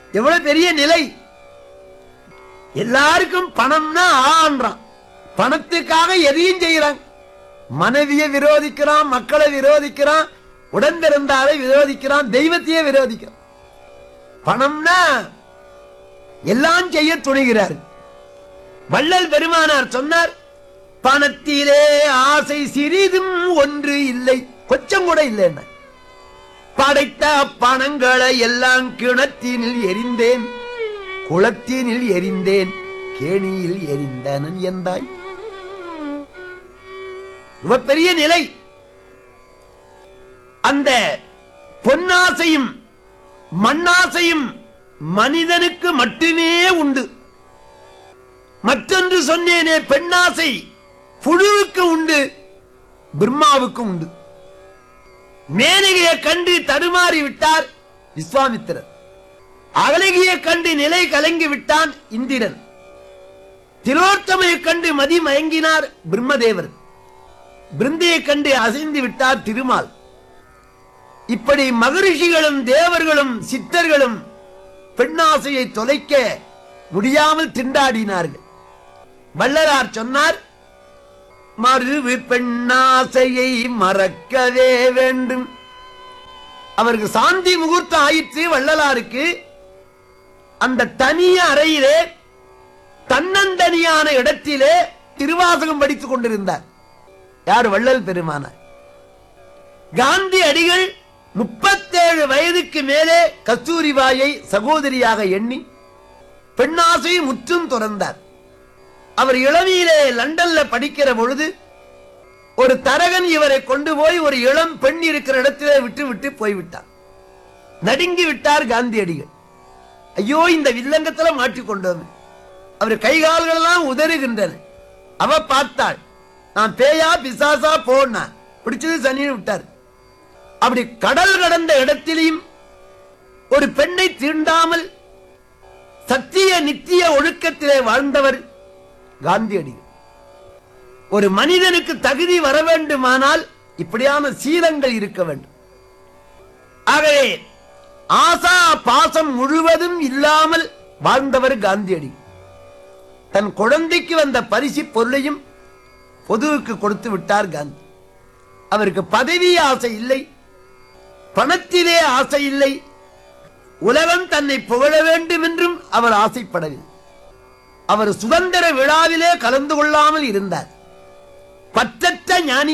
எவ்வளவு பெரிய நிலை எல்லாருக்கும் பணம்னா ஆன்றான் பணத்துக்காக எதையும் செய்யறான் மனைவியை விரோதிக்கிறான் மக்களை விரோதிக்கிறான் உடன் பிறந்தாரை விரோதிக்கிறான் தெய்வத்தையே விரோதிக்கிறான் பணம்னா எல்லாம் செய்ய துணிகிறார் வள்ளல் பெருமானார் சொன்னார் பணத்திலே ஆசை சிறிதும் ஒன்று இல்லை கொஞ்சம் கூட இல்லை என்ன படைத்த பணங்களை எல்லாம் கிணத்தினில் எரிந்தேன் குளத்தினில் எரிந்தேன் கேணியில் எரிந்தனன் எந்தாய் இவ பெரிய நிலை அந்த பொன்னாசையும் மண்ணாசையும் மனிதனுக்கு மட்டுமே உண்டு மற்றொன்று சொன்னேனே பெண்ணாசை புழுவுக்கு உண்டு பிரம்மாவுக்கு உண்டு மேனகையை கண்டு தடுமாறி விட்டார் விஸ்வாமித்திரர் அகலகியை கண்டு நிலை கலங்கி விட்டான் இந்திரன் திலோத்தமையை கண்டு மதி மயங்கினார் பிரம்மதேவர் பிருந்தையை கண்டு அசைந்து விட்டார் திருமால் இப்படி மகரிஷிகளும் தேவர்களும் சித்தர்களும் பெண்ணாசையை தொலைக்க முடியாமல் திண்டாடினார்கள் வள்ளலார் சொன்னார் மறுவு பெண்ணாசையை மறக்கவே வேண்டும் அவருக்கு சாந்தி முகூர்த்தம் ஆயிற்று வள்ளலாருக்கு அந்த தனிய அறையிலே தன்னந்தனியான இடத்திலே திருவாசகம் படித்துக் கொண்டிருந்தார் யார் வள்ளல் பெருமானார் காந்தி அடிகள் முப்பத்தேழு வயதுக்கு மேலே கஸ்தூரிபாயை சகோதரியாக எண்ணி பெண்ணாசை முற்றும் துறந்தார் அவர் இளமையிலே லண்டன்ல படிக்கிற பொழுது ஒரு தரகன் இவரை கொண்டு போய் ஒரு இளம் பெண் இருக்கிற இடத்திலே விட்டு விட்டு போய்விட்டார் நடுங்கி விட்டார் காந்தியடிகள் ஐயோ இந்த வில்லங்கத்துல மாட்டிக்கொண்டோம் அவர் கைகால்கள் எல்லாம் உதறுகின்றன அவ பார்த்தாள் நான் பேயா பிசாசா போனா பிடிச்சது சனின்னு விட்டார் அப்படி கடல் கடந்த இடத்திலையும் ஒரு பெண்ணை தீண்டாமல் சத்திய நித்திய ஒழுக்கத்திலே வாழ்ந்தவர் காந்தியடிகள் ஒரு மனிதனுக்கு தகுதி வர வேண்டுமானால் இப்படியான சீலங்கள் இருக்க வேண்டும் ஆகவே ஆசா பாசம் முழுவதும் இல்லாமல் வாழ்ந்தவர் காந்தியடி தன் குழந்தைக்கு வந்த பரிசு பொருளையும் பொதுவுக்கு கொடுத்து விட்டார் காந்தி அவருக்கு பதவி ஆசை இல்லை பணத்திலே ஆசை இல்லை உலகம் தன்னை புகழ வேண்டும் என்றும் அவர் ஆசைப்படவில்லை அவர் சுதந்திர விழாவிலே கலந்து கொள்ளாமல் இருந்தார் பற்றற்ற ஞானி